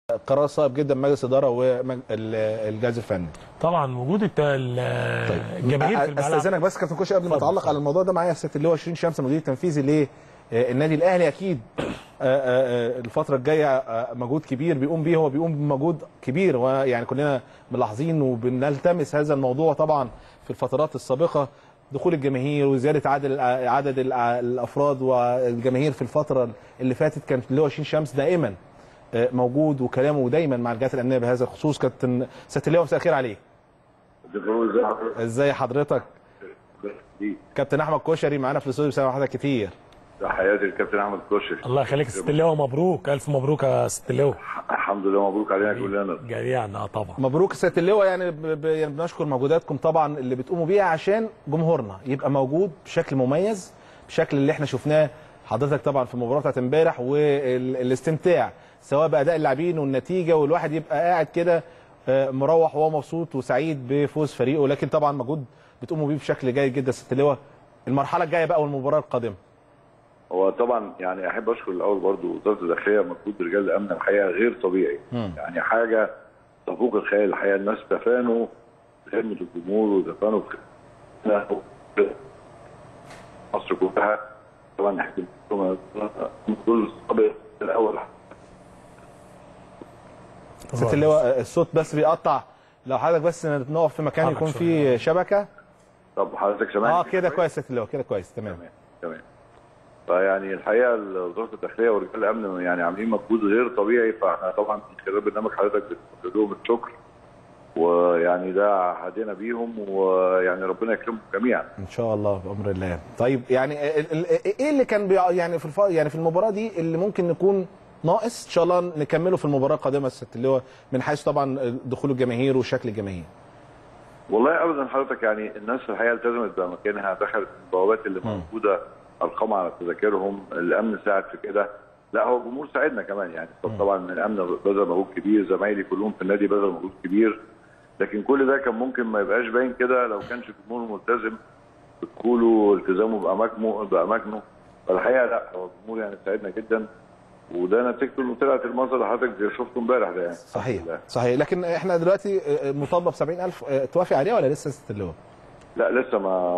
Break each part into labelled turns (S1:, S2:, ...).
S1: قرار صائب جدا من مجلس الاداره والجهاز الفني
S2: طبعا وجود الت- ال- الجماهير في الملعب
S1: استاذنك بس كابتن كوشي قبل ما
S2: اتفضل،
S1: اتعلق
S2: اتفضل.
S1: على الموضوع ده معايا الست اللي هو 20 شمس المدير التنفيذي للنادي الاهلي اكيد آه، آه، آه، الفتره الجايه آه، مجهود كبير بيقوم بيه هو بيقوم بمجهود كبير ويعني كلنا ملاحظين وبنلتمس هذا الموضوع طبعا في الفترات السابقه دخول الجماهير وزياده عدد عدد الع- الافراد والجماهير في الفتره اللي فاتت كانت اللي هو 20 شمس دائما آه، موجود وكلامه دايما مع الجهات الامنيه بهذا الخصوص كابتن ست اللواء مساء الخير عليك ازاي حضرتك كابتن احمد كوشري معانا في الاستوديو بسلام حضرتك كتير
S3: تحياتي للكابتن احمد كوشري
S2: الله يخليك يا ست اللواء مبروك الف مبروك يا ست اللواء
S3: الحمد لله مبروك علينا كلنا
S2: جميعا اه طبعا
S1: مبروك يا سياده اللواء يعني ب- ب- يعني بنشكر مجهوداتكم طبعا اللي بتقوموا بيها عشان جمهورنا يبقى موجود بشكل مميز بشكل اللي احنا شفناه حضرتك طبعا في المباراه بتاعت امبارح والاستمتاع سواء باداء اللاعبين والنتيجه والواحد يبقى قاعد كده آه، مروح وهو مبسوط وسعيد بفوز فريقه لكن طبعا مجهود بتقوموا بيه بشكل جيد جدا يا سياده اللواء المرحله الجايه بقى والمباراه القادمه
S3: هو طبعا يعني احب اشكر الاول برضو وزاره الداخليه مجهود رجال الامن الحقيقه غير طبيعي
S1: مم.
S3: يعني حاجه تفوق الخيال الحقيقه الناس تفانوا في خدمه الجمهور وتفانوا في خدمة مصر كلها طبعا احنا دول السابق الاول
S1: سياده اللواء الصوت بس بيقطع لو حضرتك بس نقف في مكان
S2: حرك
S1: يكون
S2: شوية.
S1: فيه شبكه
S3: طب حضرتك سامعني
S1: اه كده كويس يا سياده اللواء كده كويس تمام
S3: تمام تمام فيعني الحقيقه وزاره الداخليه ورجال الامن يعني عاملين مجهود غير طبيعي فاحنا طبعا من خلال برنامج حضرتك بنقول لهم الشكر ويعني ده هدينا بيهم ويعني ربنا يكرمهم جميعا
S1: ان شاء الله بامر الله طيب يعني ال- ال- ايه اللي كان بيع يعني في الف... يعني في المباراه دي اللي ممكن نكون ناقص ان شاء الله نكمله في المباراه القادمه الست اللي هو من حيث طبعا دخول الجماهير وشكل الجماهير
S3: والله ابدا حضرتك يعني الناس في الحقيقه التزمت باماكنها دخلت البوابات اللي موجوده ارقام على تذاكرهم الامن ساعد في كده لا هو الجمهور ساعدنا كمان يعني طب طبعا الامن بذل مجهود كبير زمايلي كلهم في النادي بذل مجهود كبير لكن كل ده كان ممكن ما يبقاش باين كده لو كانش الجمهور ملتزم بدخوله والتزامه باماكنه باماكنه فالحقيقه لا هو الجمهور يعني ساعدنا جدا وده نتيجته انه طلعت المنظر اللي حضرتك زي شفته امبارح ده يعني
S1: صحيح
S3: الحمد لله.
S1: صحيح لكن احنا دلوقتي مطالبه ب 70000 آه، توافق عليها ولا لسه ست اللي هو
S3: لا لسه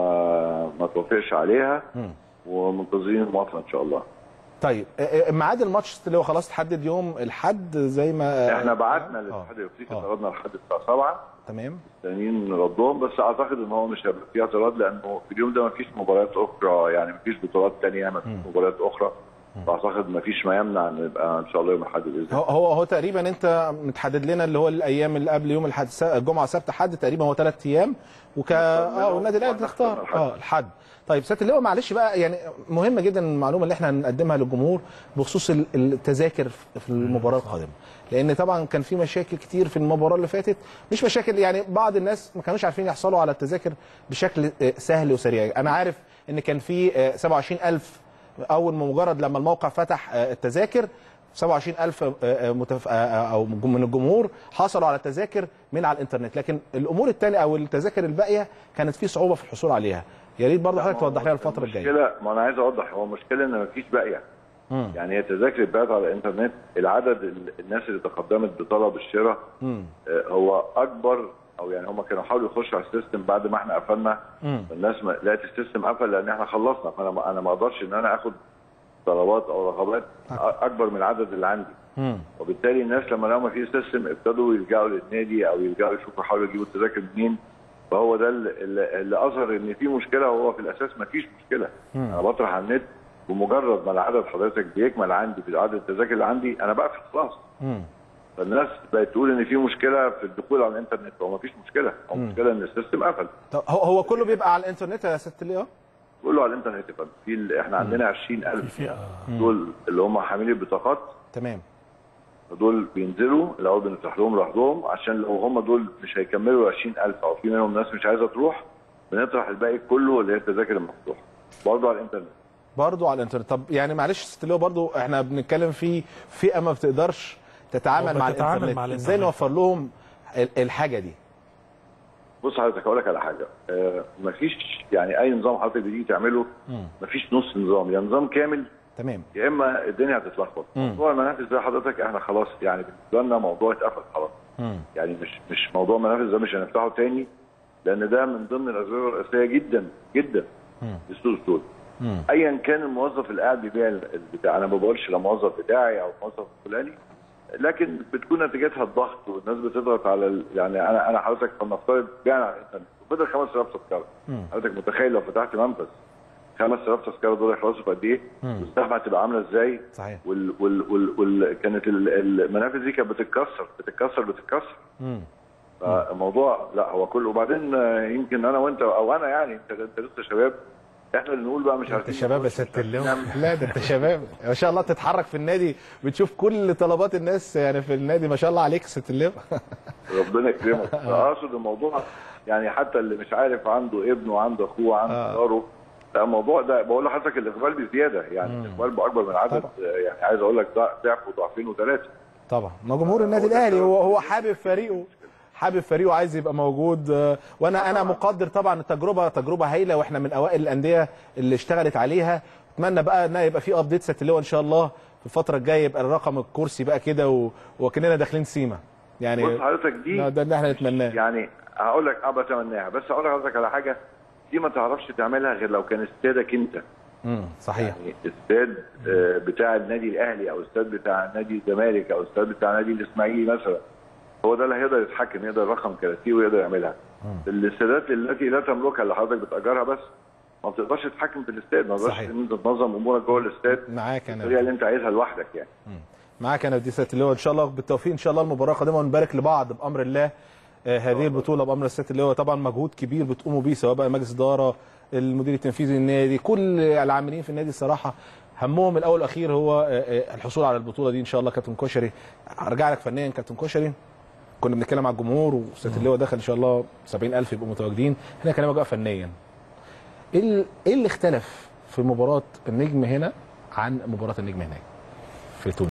S3: ما ما توافقش عليها
S1: مم.
S3: ومنتظرين الموافقه ان شاء الله
S1: طيب آه، آه، ميعاد الماتش اللي هو خلاص تحدد يوم الحد زي ما
S3: احنا بعتنا
S1: آه،
S3: للاتحاد الافريقي
S1: آه.
S3: اعترضنا لحد الساعه 7
S1: تمام
S3: الثانيين ردهم بس اعتقد ان هو مش هيبقى فيه اعتراض لانه في اليوم ده ما فيش مباريات اخرى يعني ما فيش بطولات ثانيه ما فيش مباريات اخرى فاعتقد ما فيش ما يمنع ان يبقى ان شاء الله يوم الاحد باذن
S1: هو
S3: الله
S1: هو هو تقريبا انت متحدد لنا اللي هو الايام اللي قبل يوم الحد الجمعه سبت حد تقريبا هو ثلاث ايام وك اه والنادي الاهلي بتختار
S3: الحد.
S1: اه الحد طيب سياده اللواء معلش بقى يعني مهمه جدا المعلومه اللي احنا هنقدمها للجمهور بخصوص ال- التذاكر في المباراه القادمه لان طبعا كان في مشاكل كتير في المباراه اللي فاتت مش مشاكل يعني بعض الناس ما كانوش عارفين يحصلوا على التذاكر بشكل آه، سهل وسريع انا عارف ان كان في آه، 27000 اول ما مجرد لما الموقع فتح آه، التذاكر 27000 آه، آه، متف... آه، آه، او من الجمهور حصلوا على التذاكر من على الانترنت لكن الامور الثانيه او التذاكر الباقيه كانت في صعوبه في الحصول عليها يا ريت برضه حضرتك توضح لنا الفتره الجايه
S3: المشكله ما انا عايز اوضح هو المشكله ان ما فيش باقيه
S1: مم.
S3: يعني هي تذاكر اتباعت على الانترنت العدد ال- الناس اللي تقدمت بطلب الشراء
S1: مم.
S3: آه، هو اكبر او يعني هم كانوا حاولوا يخشوا على السيستم بعد ما احنا قفلنا
S1: مم.
S3: الناس ما لقيت السيستم قفل لان احنا خلصنا فانا ما انا ما اقدرش ان انا اخد طلبات او رغبات أ- اكبر من العدد اللي عندي
S1: مم.
S3: وبالتالي الناس لما لقوا ما في سيستم ابتدوا يلجأوا للنادي او يلجأوا يشوفوا يحاولوا يجيبوا التذاكر منين فهو ده اللي, اللي اللي اظهر ان في مشكله وهو في الاساس ما فيش مشكله
S1: مم.
S3: انا بطرح على النت بمجرد ما العدد حضرتك بيكمل عندي في عدد التذاكر اللي عندي انا بقفل خلاص
S1: مم.
S3: فالناس بقت تقول ان في مشكله في الدخول على الانترنت هو ما فيش مشكله هو المشكله ان السيستم قفل
S1: طب هو هو كله بيبقى على الانترنت يا سياده اللواء
S3: كله على الانترنت يا فندم. في ال- احنا عندنا 20000
S2: في آه،
S3: دول اللي هم حاملين البطاقات
S1: تمام
S3: دول بينزلوا الاول بنفتح لهم لوحدهم عشان لو هم دول مش هيكملوا 20000 او في منهم ناس مش عايزه تروح بنطرح الباقي كله اللي هي التذاكر المفتوحه برضه على الانترنت
S1: برضه على الانترنت طب يعني معلش يا سياده اللواء برضه احنا بنتكلم في فئه ما بتقدرش تتعامل
S2: أو
S1: مع
S2: بتتعامل
S1: الانترنت
S2: مع
S1: ازاي
S2: الإنترنت.
S1: نوفر لهم ال- الحاجه دي
S3: بص حضرتك هقول لك على حاجه آه مفيش يعني اي نظام حضرتك بتيجي تعمله مفيش نص نظام يا نظام كامل
S1: تمام
S3: يا اما الدنيا هتتلخبط موضوع المنافس ده حضرتك احنا خلاص يعني بالنسبه لنا موضوع اتقفل خلاص
S1: مم.
S3: يعني مش مش موضوع منافس ده مش هنفتحه تاني لان ده من ضمن الاسباب الرئيسيه جدا جدا لسوق السود
S1: مم.
S3: ايا كان الموظف اللي قاعد بيبيع البتاع انا ما بقولش لا موظف بتاعي او موظف فلاني لكن بتكون نتيجتها الضغط والناس بتضغط على ال... يعني انا انا حضرتك فلنفترض بعنا على الانترنت وفضل 5000 تذكره حضرتك متخيل لو فتحت منفذ 5000 تذكره دول يخلصوا في قد ايه؟ والزحمه هتبقى عامله ازاي؟
S1: صحيح
S3: وال وال وال وال كانت ال- المنافذ دي كانت بتتكسر بتتكسر بتتكسر
S1: مم.
S3: فالموضوع لا هو كله وبعدين آه، يمكن انا وانت او انا يعني انت انت لسه شباب احنا اللي نقول بقى مش
S1: انت
S3: عارفين
S1: شباب يا
S3: نخش،
S1: ست
S3: مش عارفين
S1: اللواء
S3: نعمل.
S1: لا ده انت شباب ما شاء الله تتحرك في النادي بتشوف كل طلبات الناس يعني في النادي ما شاء الله عليك يا ست اللواء
S3: ربنا يكرمك اقصد الموضوع يعني حتى اللي مش عارف عنده ابنه وعنده اخوه وعنده
S1: آه.
S3: جاره لا الموضوع ده بقول لحضرتك الاقبال بزياده يعني الاقبال باكبر من العدد
S1: طبعا.
S3: آه، يعني عايز اقول لك ضع- ضعف وضعفين وثلاثه
S1: طبعا ما جمهور النادي الاهلي هو هو حابب فريقه حابب فريقه عايز يبقى موجود آه، وانا انا مقدر طبعا التجربه تجربه هايله واحنا من اوائل الانديه اللي اشتغلت عليها اتمنى بقى ان يبقى في ابديت ست اللي هو ان شاء الله في الفتره الجايه يبقى الرقم الكرسي بقى كده و- وكاننا داخلين سيما يعني
S3: بص حضرتك دي
S1: ده ده اللي احنا نتمناه
S3: يعني هقول لك اه بتمناها بس هقول لحضرتك على حاجه دي ما تعرفش تعملها غير لو كان استادك انت
S1: امم صحيح
S3: يعني استاد آه، بتاع النادي الاهلي او استاد بتاع نادي الزمالك او استاد بتاع نادي الاسماعيلي مثلا هو ده اللي هيقدر يتحكم يقدر رقم كراسي ويقدر يعملها الاستادات التي لا تملكها اللي حضرتك بتاجرها بس ما بتقدرش تتحكم في الاستاد ما تقدرش
S1: صحيح.
S3: ان انت تنظم امورك جوه الاستاد
S1: معاك
S3: بالطريقه
S1: انا
S3: اللي انت عايزها لوحدك يعني
S1: معاك انا دي ست اللي هو ان شاء الله بالتوفيق ان شاء الله المباراه القادمه ونبارك لبعض بامر الله آه، هذه البطوله بامر الست اللي هو طبعا مجهود كبير بتقوموا بيه سواء بقى مجلس اداره المدير التنفيذي للنادي كل العاملين في النادي الصراحه همهم الاول والاخير هو آه، آه، الحصول على البطوله دي ان شاء الله كابتن كشري ارجع لك فنيا كابتن كشري كنا بنتكلم على الجمهور وست اللي هو دخل ان شاء الله 70000 يبقوا متواجدين هنا كلامك بقى فنيا ايه ال- ايه اللي اختلف في مباراه النجم هنا عن مباراه النجم هناك في تونس